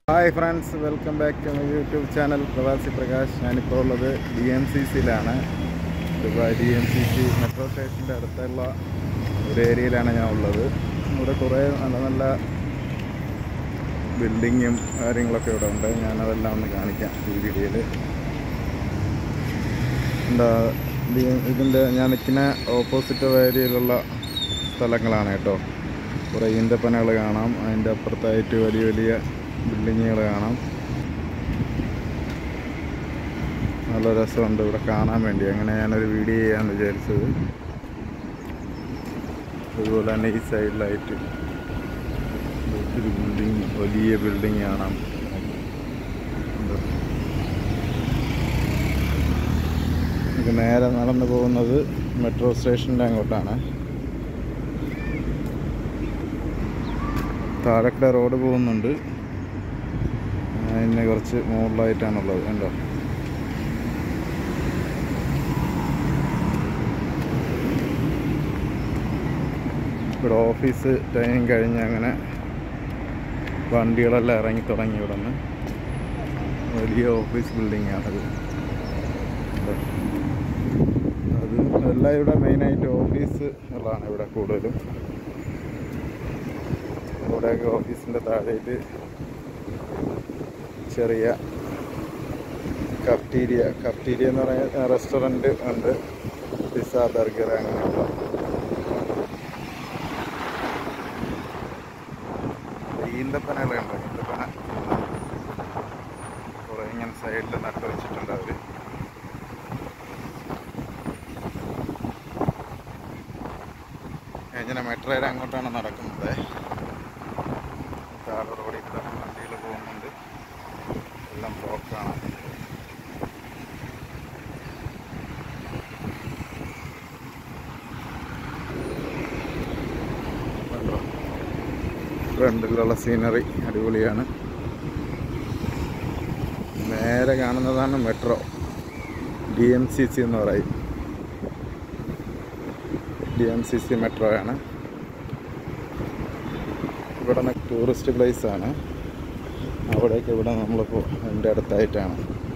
Hi friends welcome back to my YouTube channel Pravasi Prakash ഞാനിപ്പോൾ ഉള്ളത് D M C സിയിലാണ് Dubai D M C C metro സ്റ്റേഷൻ്റെ അടുത്തുള്ള ഒരു ഏരിയയിലാണ് ഞാൻ ഉള്ളത് ഇവിടെ കുറേ നല്ല നല്ല ബിൽഡിങ്ങും കാര്യങ്ങളൊക്കെ ഇവിടെ ഉണ്ട് ഞാനതെല്ലാം ഒന്ന് കാണിക്കാം ഈ വീഡിയോയിൽ എന്താ ഡി- ഇതിൻ്റെ ഞാൻ നിൽക്കുന്ന ഓപ്പോസിറ്റ് ഏരിയയിലുള്ള സ്ഥലങ്ങളാണ് കേട്ടോ കുറേ ഈന്തപ്പനകൾ കാണാം അതിൻ്റെ അപ്പുറത്തായിട്ട് വലിയ വലിയ ബിൽഡിങ്ങുകൾ കാണാം നല്ല രസമുണ്ട് ഇവിടെ കാണാൻ വേണ്ടി അങ്ങനെ ഞാനൊരു വീഡിയോ ചെയ്യാമെന്ന് വിചാരിച്ചത് അതുപോലെ തന്നെ ഈ സൈഡിലായിട്ട് ഒത്തിരി ബിൽഡിങ് വലിയ ബിൽഡിങ് കാണാം ഉണ്ട്. നമുക്ക് നേരെ നടന്നു പോകുന്നത് മെട്രോ സ്റ്റേഷൻ്റെ അങ്ങോട്ടാണ് താഴെക്കടെ റോഡ് പോകുന്നുണ്ട് അതിന് കുറച്ച് മുകളിലായിട്ടാണുള്ളത് കണ്ടോ ഇവിടെ ഓഫീസ് ടൈം കഴിഞ്ഞ് അങ്ങനെ വണ്ടികളെല്ലാം ഇറങ്ങി തുടങ്ങി ഇവിടെ നിന്ന് വലിയ ഓഫീസ് ബിൽഡിംഗ് ആണത് കണ്ടോ? അത് എല്ലാം ഇവിടെ മെയിനായിട്ട് ഓഫീസ് ഉള്ളതാണ് ഇവിടെ കൂടുതലും ഇവിടെയൊക്കെ ഓഫീസിൻ്റെ താഴേക്ക് ചെറിയ കഫ്റ്റീരിയ കഫ്റ്റീരിയ എന്ന് പറയുന്ന റെസ്റ്റോറൻറ്റ് ഉണ്ട് പിസ്സ ബർഗർ അങ്ങനെയുള്ള ഈന്തപ്പനകളുണ്ട് ഈന്തപ്പന കുറേ ഇങ്ങനെ സൈഡിൽ നട്ട് വെച്ചിട്ടുണ്ട് അവർ ഇങ്ങനെ മെട്രോയിൽ അങ്ങോട്ടാണ് നടക്കുന്നത് താഴെ റോഡിൽ കൂടെ വണ്ടികൾ പോകുന്നുണ്ട് എല്ലാം ബ്ലോക്കാണ് കണ്ടോ? ഫ്രണ്ടിലുള്ള സീനറി അടിപൊളിയാണ് നേരെ കാണുന്നതാണ് metro D M C C എന്ന് പറയും D M C C metro ആണ് ഇവിടെ നിന്ന് ടൂറിസ്റ്റ് പ്ലേസ് ആണ് അവിടേക്ക് ഇവിടെ നമ്മളിപ്പോൾ എൻ്റെ അടുത്തായിട്ടാണ്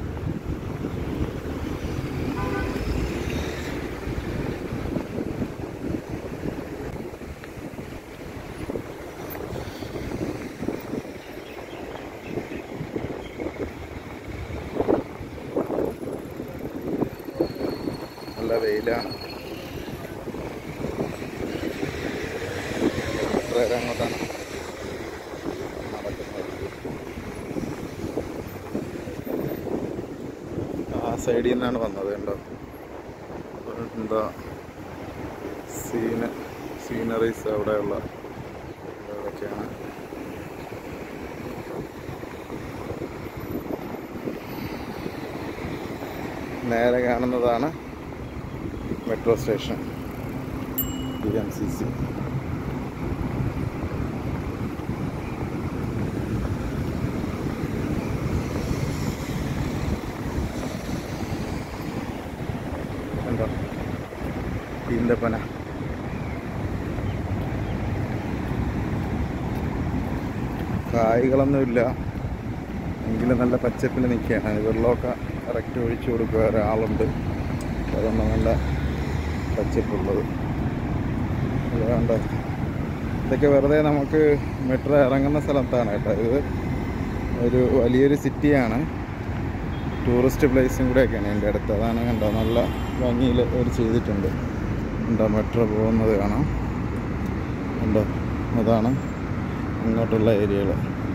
നല്ല വെയിലാണ് വേറെ അങ്ങോട്ടാണ് നടക്കുന്നത് ആ സൈഡിൽ നിന്നാണ് വന്നത് കണ്ടോ എന്താ സീന സീനറീസ് അവിടെയുള്ള ഇതൊക്കെയാണ് നേരെ കാണുന്നതാണ് metro station D M C C കണ്ടോ ഈന്തപ്പന കായ്കളൊന്നുമില്ല എങ്കിലും നല്ല പച്ചപ്പിൽ നിൽക്കുകയാണ് വെള്ളമൊക്കെ കറക്റ്റ് ഒഴിച്ചു കൊടുക്കുക ഒരാളുണ്ട് അതുകൊണ്ട് നല്ല പച്ചപ്പുള്ളത് ഇത് കണ്ടോ ഇതൊക്കെ വെറുതെ നമുക്ക് മെട്രോ ഇറങ്ങുന്ന സ്ഥലത്താണ് കേട്ടോ ഇത് ഒരു വലിയൊരു സിറ്റിയാണ് ടൂറിസ്റ്റ് പ്ലേസും കൂടെയൊക്കെയാണ് എൻ്റെ അടുത്ത് അതാണ് കണ്ടോ നല്ല ഭംഗിയിൽ അവർ ചെയ്തിട്ടുണ്ട് ഉണ്ടോ മെട്രോ പോകുന്നത് കാണാം ഉണ്ടോ അതാണ് ഇങ്ങോട്ടുള്ള ഏരിയകൾ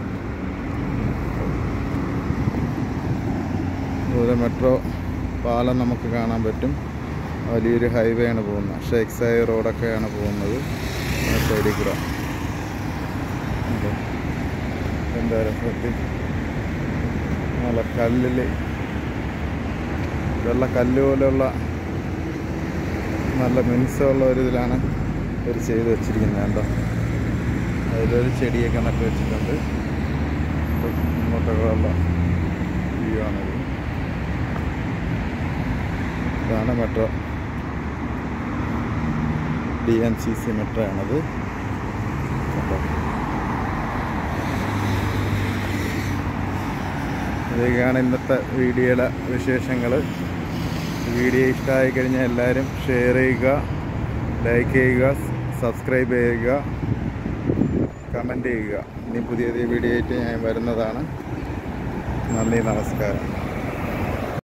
അതുപോലെ മെട്രോ പാലം നമുക്ക് കാണാൻ പറ്റും വലിയൊരു ഹൈവേ ആണ് പോകുന്നത് ഷേക്സായി റോഡൊക്കെയാണ് പോകുന്നത് ആ സൈഡിൽ കൂടെ ഉണ്ടോ? എന്താ രസത്തിൽ നല്ല കല്ലിൽ വെള്ള കല്ല് പോലെയുള്ള നല്ല മിനുസമുള്ള ഒരു ഇതിലാണ് ഒരു ചെയ്ത് വെച്ചിരിക്കുന്നത് കണ്ടോ അതിലൊരു ചെടിയൊക്കെ നട്ട് വെച്ചിട്ടുണ്ട് ഇങ്ങോട്ടൊക്കെ ഉള്ള വ്യൂ ആണിത് ഇതാണ് metro D N C C metro ആണത് കണ്ടോ ഇതൊക്കെയാണ് ഇന്നത്തെ വീഡിയോയിലെ വിശേഷങ്ങൾ വീഡിയോ ഇഷ്ടമായി കഴിഞ്ഞാൽ എല്ലാവരും ഷെയർ ചെയ്യുക ലൈക്ക് ചെയ്യുക സബ്സ്ക്രൈബ് ചെയ്യുക കമൻറ്റ് ചെയ്യുക ഇനി പുതിയ പുതിയ വീഡിയോ ആയിട്ട് ഞാൻ വരുന്നതാണ് നന്ദി നമസ്കാരം